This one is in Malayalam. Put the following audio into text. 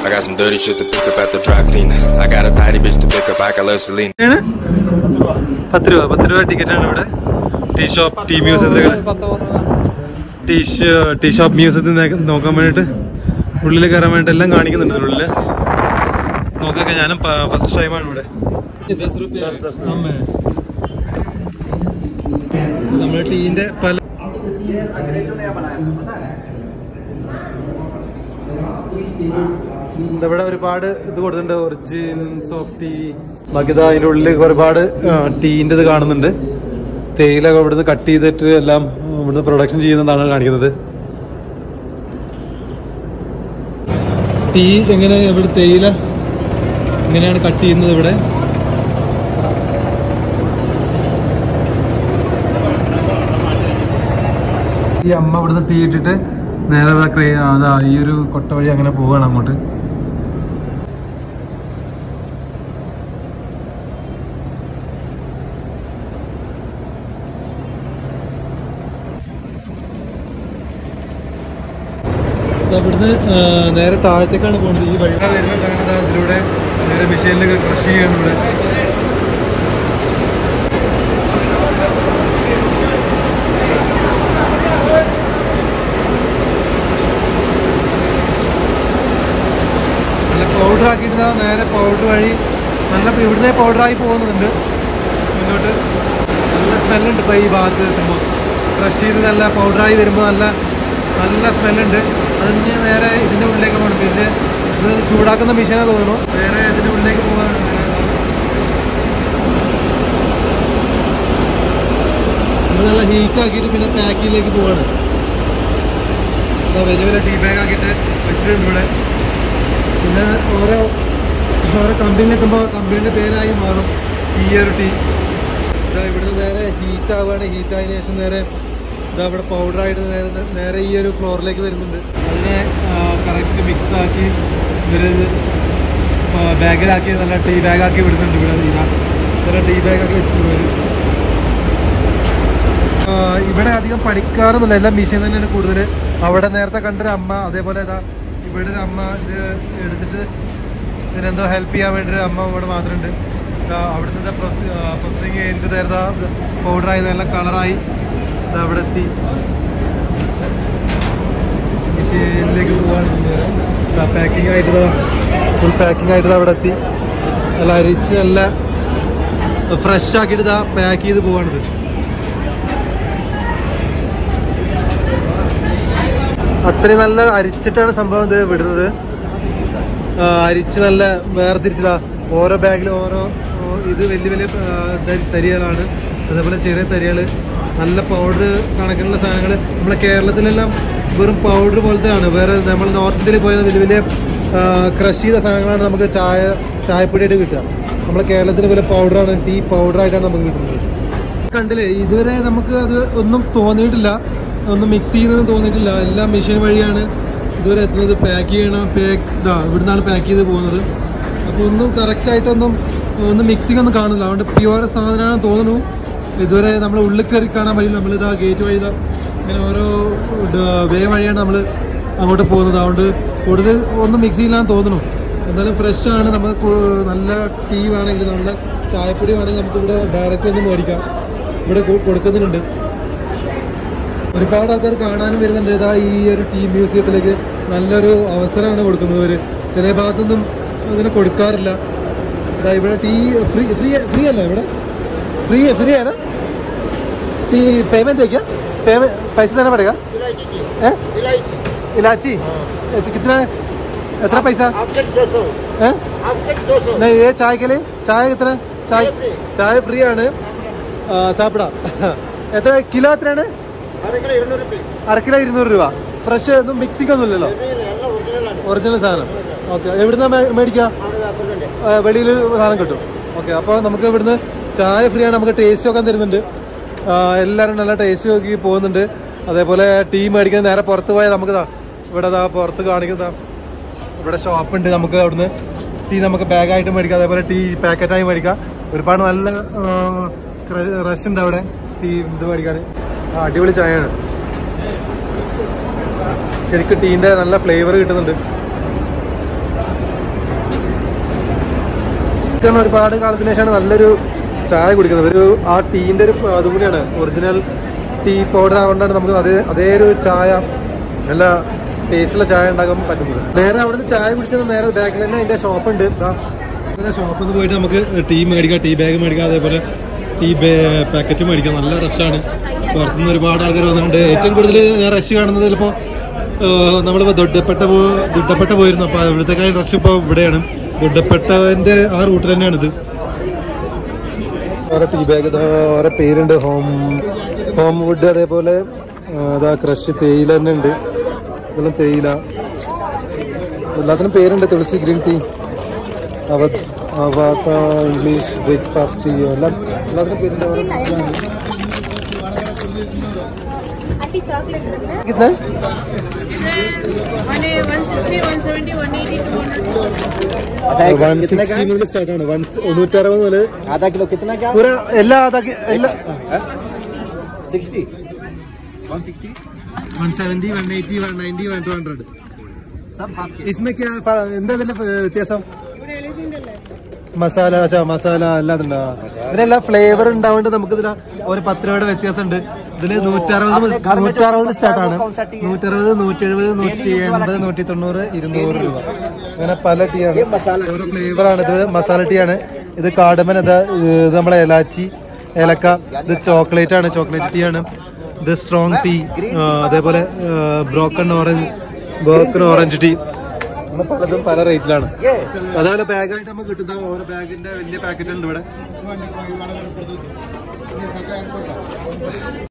I got some dirty shit to pick up at the dry cleaner. I got a tidy bitch to pick up. I got love Selena. ആണ്? പത്ത് രൂപ പത്ത് രൂപ ടിക്കറ്റ് ആണ് ഇവിടെ ടീ ഷോപ്പ് ടീ മ്യൂസിയത്തിൽ ടീ ടീ ഷോപ്പ് മ്യൂസിയത്തിൽ നോക്കാൻ വേണ്ടിയിട്ട് ഉള്ളിൽ കയറാൻ വേണ്ടിയിട്ട് എല്ലാം കാണിക്കുന്നുണ്ട് ഉള്ളില് നോക്കൊക്കെ ഞാനും ഫസ്റ്റ് ടൈമാണ് ഇവിടെ നമ്മുടെ ടീന്റെ പല ഇവിടെ ഒരുപാട് ഇത് കൊടുത്തിട്ടുണ്ട് ഒറിജിൻ സോഫ്റ്റ് ടീ ബാക്കി ഇതാ അതിന്റെ ഉള്ളിൽ ഒരുപാട് ടീന്റെ ഇത് കാണുന്നുണ്ട് തേയില ഇവിടുന്ന് കട്ട് ചെയ്തിട്ട് എല്ലാം ഇവിടുന്ന് പ്രൊഡക്ഷൻ ചെയ്യുന്നതാണ് കാണിക്കുന്നത് ടീ എങ്ങനെ ഇവിടെ തേയില എങ്ങനെയാണ് കട്ട് ചെയ്യുന്നത് ഇവിടെ ഈ അമ്മ ഇവിടുന്ന് ടീ ഇട്ടിട്ട് നേരെ ഇവിടെ ക്രേ അതാ ഈ ഒരു കൊട്ട വഴി അങ്ങനെ പോവാണ് അങ്ങോട്ട് ദാ ഇവിടുന്ന് ആ, നേരെ താഴത്തേക്കാണ് പോകുന്നത് ഈ വഴി വരുന്ന സാധനം ദാ ഇതിലൂടെ നേരെ മെഷീനിൽ ക്രഷ് ചെയ്യാണ് ഇവിടെ നല്ല പൗഡർ ആക്കിയിട്ട് ദാ നേരെ പൗഡർ വഴി നല്ല ഇവിടുന്ന് പൗഡറായി പോകുന്നുണ്ട് മുന്നോട്ട് നല്ല സ്മെല്ലുണ്ട് ഇപ്പോൾ ഈ ഭാഗത്ത് എത്തുമ്പോൾ ക്രഷ് ചെയ്ത് നല്ല പൗഡറായി വരുമ്പോൾ നല്ല നല്ല സ്മെല്ലുണ്ട് അതിന് നേരെ ഇതിൻ്റെ ഉള്ളിലേക്ക് പോകണം പിന്നെ ഇത് ചൂടാക്കുന്ന മെഷീനാണ് തോന്നുന്നു നേരെ ഇതിൻ്റെ ഉള്ളിലേക്ക് പോകാനുണ്ട് ഇത് നല്ല ഹീറ്റ് ആക്കിയിട്ട് പിന്നെ പാക്കിലേക്ക് പോവാണ് വലിയ വലിയ ടീ ബാഗ് ആക്കിയിട്ട് വെച്ചിട്ടുണ്ട് ഇവിടെ പിന്നെ ഓരോ ഓരോ കമ്പനിയിലെത്തുമ്പോൾ കമ്പനീൻ്റെ പേരായി മാറും ഈ ഒരു ടീ ഇതാ ഇവിടുന്ന് നേരെ ഹീറ്റ് ആവുകയാണ് ഹീറ്റ് ആയതിനു ശേഷം നേരെ ഇതാ ഇവിടെ പൗഡറായിട്ട് നേരെ നേരെ ഈ ഒരു ഫ്ലോറിലേക്ക് വരുന്നുണ്ട് അതിനെ കറക്റ്റ് മിക്സ് ആക്കി ഇവര് ബാഗിലാക്കി നല്ല ടീ ബാഗാക്കി വിടുന്നുണ്ട് ഇവിടെ ഇതാ നല്ല ടീ ബാഗാക്കി വെച്ചിട്ടുണ്ട് ഇവര്. ആ, ഇവിടെ അധികം പണിക്കാറൊന്നുമില്ല എല്ലാം മെഷീൻ തന്നെയാണ് കൂടുതൽ അവിടെ നേരത്തെ കണ്ടൊരു അമ്മ അതേപോലെ ഇതാ ഇവിടെ ഒരു അമ്മ ഇത് എടുത്തിട്ട് ഇതിനെന്തോ ഹെൽപ്പ് ചെയ്യാൻ വേണ്ടി ഒരു അമ്മ ഇവിടെ മാത്രമുണ്ട് ഇതാ അവിടുത്തെ പ്രോസസ്സിങ് കഴിഞ്ഞിട്ട് നേരത്തെ പൗഡറായി നല്ല കളറായി ഇതാ അവിടെ എത്തി മെഷീനിലേക്ക് പോവാണ് പാക്കിംഗ് ആയിട്ട് ഫുൾ പാക്കിംഗ് ആയിട്ട് ദാ അവിടെ എത്തി നല്ല അരിച്ച് നല്ല ഫ്രഷ് ആക്കിയിട്ട് ഇതാ പാക്ക് ചെയ്ത് പോവാണിത് അത്രയും നല്ല അരിച്ചിട്ടാണ് സംഭവം ഇത് വിടുന്നത് ആ, അരിച്ച് നല്ല വേർതിരിച്ചതാ ഓരോ ബാഗിലും ഓരോ ഓ, ഇത് വലിയ വലിയ ആ, തരി- തരികളാണ് അതേപോലെ ചെറിയ തരികൾ നല്ല പൗഡർ കണക്കിനുള്ള സാധനങ്ങൾ നമ്മളെ കേരളത്തിലെല്ലാം വെറും പൗഡർ പോലത്തെയാണ് വേറെ നമ്മൾ നോർത്ത് ഇന്ത്യയിൽ പോയ വലിയ വലിയ ക്രഷ് ചെയ്ത സാധനങ്ങളാണ് നമുക്ക് ചായ ചായപ്പൊടിയായിട്ട് കിട്ടുക നമ്മളെ കേരളത്തിൽ വലിയ പൗഡറാണ് ടീ പൗഡറായിട്ടാണ് നമുക്ക് കിട്ടുന്നത് കണ്ടില്ലേ ഇതുവരെ നമുക്ക് അത് ഒന്നും തോന്നിയിട്ടില്ല ഒന്നും മിക്സ് ചെയ്യുന്നതും തോന്നിയിട്ടില്ല എല്ലാം മെഷീൻ വഴിയാണ് ഇതുവരെ എത്തുന്നത് പാക്ക് ചെയ്യണം പാക്ക് ഇതാ ഇവിടുന്നാണ് പാക്ക് ചെയ്ത് പോകുന്നത് അപ്പോൾ ഒന്നും കറക്റ്റ് ആയിട്ടൊന്നും ഒന്നും മിക്സിംഗ് ഒന്നും കാണില്ല അതുകൊണ്ട് പ്യുവർ സാധനമാണെന്ന് തോന്നുന്നു ഇതുവരെ നമ്മൾ ഉള്ളിൽ കയറി കാണാൻ വഴിയില്ല നമ്മൾ ഇതാ ഗേറ്റ് വഴി ഇതാ ഇങ്ങനെ ഓരോ വേ വഴിയാണ് നമ്മൾ അങ്ങോട്ട് പോകുന്നത് അതുകൊണ്ട് കൂടുതൽ ഒന്നും മിക്സ് ചെയ്യില്ലാന്ന് തോന്നുന്നു എന്തായാലും ഫ്രഷ് ആണ് നമ്മൾ നല്ല ടീ വേണമെങ്കിൽ നമ്മുടെ ചായപ്പൊടി വേണമെങ്കിൽ നമുക്ക് ഇവിടെ ഡയറക്റ്റ് ഒന്ന് മേടിക്കാം ഇവിടെ കൊ- കൊടുക്കുന്നുണ്ട് ഒരുപാട് ആൾക്കാർ കാണാനും വരുന്നുണ്ട് ഇതാ ഈ ഒരു ടീ മ്യൂസിയത്തിലേക്ക് നല്ലൊരു അവസരമാണ് കൊടുക്കുന്നത് ഇവര് ചില ഭാഗത്തൊന്നും അങ്ങനെ കൊടുക്കാറില്ല ഇതാ ഇവിടെ ടീ ഫ്രീ ഫ്രീ ഫ്രീ അല്ല ഇവിടെ ഫ്രീ फ्री है ना टी पेमेंट है क्या पेमेंट पैसे देना पड़ेगा हैं? इलायची ए, तो कितना है कितना पैसा हैं? नहीं ये चाय के लिए चाय कितना चाय चाय फ्री ആണ് ആ, സാപ്പിട എത്ര കിലോ എത്രയാണ് അര കിലോ ഇരുന്നൂറ് രൂപ ഫ്രഷ് ഒന്നും മിക്സിംഗ് ഒന്നും ഇല്ലല്ലോ ഒറിജിനൽ സാധനം ഓക്കെ എവിടുന്ന മേടിക്കാം വെളിയിൽ സാധനം കിട്ടും ഓക്കെ അപ്പോൾ നമുക്ക് ഇവിടുന്ന് ചായ ഫ്രീ ആണ് നമുക്ക് ടേസ്റ്റ് നോക്കാൻ തരുന്നുണ്ട് ആ, എല്ലാവരും നല്ല ടേസ്റ്റ് നോക്കി പോകുന്നുണ്ട് അതേപോലെ ടീ മേടിക്കാൻ നേരെ പുറത്ത് പോയാൽ നമുക്ക് ദാ ഇവിടെ ദാ പുറത്ത് കാണിക്കുന്നതാ ഇവിടെ ഷോപ്പ് ഉണ്ട് നമുക്ക് അവിടുന്ന് ടീ നമുക്ക് ബാഗായിട്ട് മേടിക്കാം അതേപോലെ ടീ പാക്കറ്റായി മേടിക്കാം ഒരുപാട് നല്ല റഷ് ഉണ്ട് അവിടെ ടീ ഇത് മേടിക്കാൻ ആ, അടിപൊളി ചായയാണ് ശരിക്കും ടീൻ്റെ നല്ല ഫ്ലേവർ കിട്ടുന്നുണ്ട് സത്യമാണ് ഒരുപാട് കാലത്തിന് ശേഷമാണ് നല്ലൊരു ചായ കുടിക്കുന്നത് ഒരു ആ ടീൻ്റെ ഒരു ഫ- അതും കൂടിയാണ് ഒറിജിനൽ ടീ പൗഡർ ആയതുകൊണ്ടാണ് നമുക്ക് അതേ അതേ ഒരു ചായ നല്ല ടേസ്റ്റുള്ള ചായ ഉണ്ടാക്കാൻ പറ്റുന്നത് നേരെ അവിടുന്ന് ചായ കുടിച്ചത് നേരെ ബാക്കിൽ തന്നെ അതിൻ്റെ ഷോപ്പ് ഉണ്ട് ഷോപ്പിൽ നിന്ന് പോയിട്ട് നമുക്ക് ടീ മേടിക്കാം ടീ ബാഗ് മേടിക്കാം അതേപോലെ ടീ പാക്കറ്റ് മേടിക്കാം നല്ല റഷാണ് പുറത്തുനിന്ന് ഒരുപാട് ആൾക്കാർ വന്നിട്ടുണ്ട് ഏറ്റവും കൂടുതൽ ഞാൻ റഷ് കാണുന്നത് ചിലപ്പോൾ നമ്മളിപ്പോൾ ദൊഡ്ഡപ്പെട്ട പോ ദുഡ്ഡപ്പെട്ട പോയിരുന്നു അപ്പോൾ ഇവിടുത്തേക്കാൾ റഷ് ഇപ്പോൾ ഇവിടെയാണ് ദുഡ്ഡപ്പെട്ടതിൻ്റെ ആ റൂട്ടിൽ തന്നെയാണിത് ഓരോ ടീ ബാഗ് ഓരോ പേരുണ്ട് ഹോം ഹോം വുഡ് അതേപോലെ ആ, അതാ ക്രഷ് തേയില തന്നെ ഉണ്ട് ഇതെല്ലാം തേയില എല്ലാത്തിനും പേരുണ്ട് തുളസി ഗ്രീൻ ടീ അവ അവാത്ത ഇംഗ്ലീഷ് ബ്രേക്ക്ഫാസ്റ്റ് ടീ എല്ലാം എല്ലാത്തിനും പേരുണ്ട് ಅಟ್ಟಿ ಚಾಕ್ಲೇಟ್ ಇರುತ್ತೆ कितना One eh, 160, 170, 180, 200. अच्छा एक വൺ कितने का സിക്സ്റ്റി മുതൽ സ്റ്റാർട്ട് ആണ് വൺ നൂറ്ററുപത് മുതൽ आधा किलो कितना क्या പൂര എല്ലാ അതാക്കി എല്ലാ sixty one sixty one seventy one eighty one ninety one two hundred सब हाफ के इसमें क्या ഫ- എന്താ ഇതിന്റെ വ്യത്യാസം മസാല അച്ഛാ മസാല എല്ലാം ഉണ്ടോ ഇതിനെല്ലാം ഫ്ലേവർ ഉണ്ടാവുകൊണ്ട് നമുക്ക് ഇതിന് ഒരു പത്ത് രൂപയുടെ വ്യത്യാസമുണ്ട് ഇതില് നൂറ്ററുപത് നൂറ്ററുപത് സ്റ്റാർട്ട് ആണ് നൂറ്ററുപത് നൂറ്റെഴുപത് നൂറ്റി എൺപത് നൂറ്റി തൊണ്ണൂറ് ഇരുന്നൂറ് രൂപ അങ്ങനെ പല ടീ ആണ് ഓരോ ഫ്ലേവർ ആണ് ഇത് മസാല ടീ ആണ് ഇത് കാടമൻ ഇത് ഇത് നമ്മളെ ഇലാച്ചി ഏലക്ക ഇത് ചോക്ലേറ്റ് ആണ് ചോക്ലേറ്റ് ടീ ആണ് ഇത് സ്ട്രോങ് ടീ അതേപോലെ broken orange broken orange tea അങ്ങനെ പലതും പല റേറ്റിലാണ് അതേപോലെ ബാഗായിട്ട് നമുക്ക് കിട്ടുന്ന ഓരോ ബാഗിന്റെ വലിയ പാക്കറ്റ് ഉണ്ട് ഇവിടെ